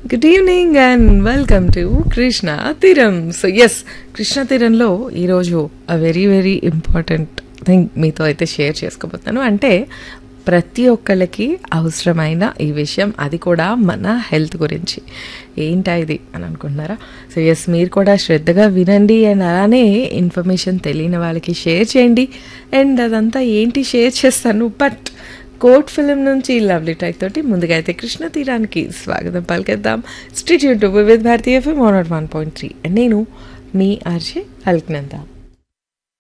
good evening and welcome to Krishna తీరం so yes Krishna తీరంలో ఈరోజు a very very important thing మీతో అయితే షేర్ చేసుకోబోతున్నాను అంటే ప్రతి ఒక్కళ్ళకి అవసరమైన ఈ విషయం అది కూడా మన హెల్త్ గురించి ఏంటా ఇది అని అనుకుంటున్నారా సో ఎస్ మీరు కూడా శ్రద్ధగా వినండి అండ్ అలానే ఇన్ఫర్మేషన్ తెలియని వాళ్ళకి షేర్ చేయండి అండ్ అదంతా ఏంటి షేర్ చేస్తాను బట్ కోట్ ఫిలిం నుంచి లవ్లీ టైక్ తోటి ముందుగా అయితే కృష్ణ తీరానికి స్వాగతం పలికేద్దాం స్ట్రీట్ యూట్యూబ్ విత్ భారతీయ FM one nought one point three నేను మీ ఆర్జే అల్క్నందా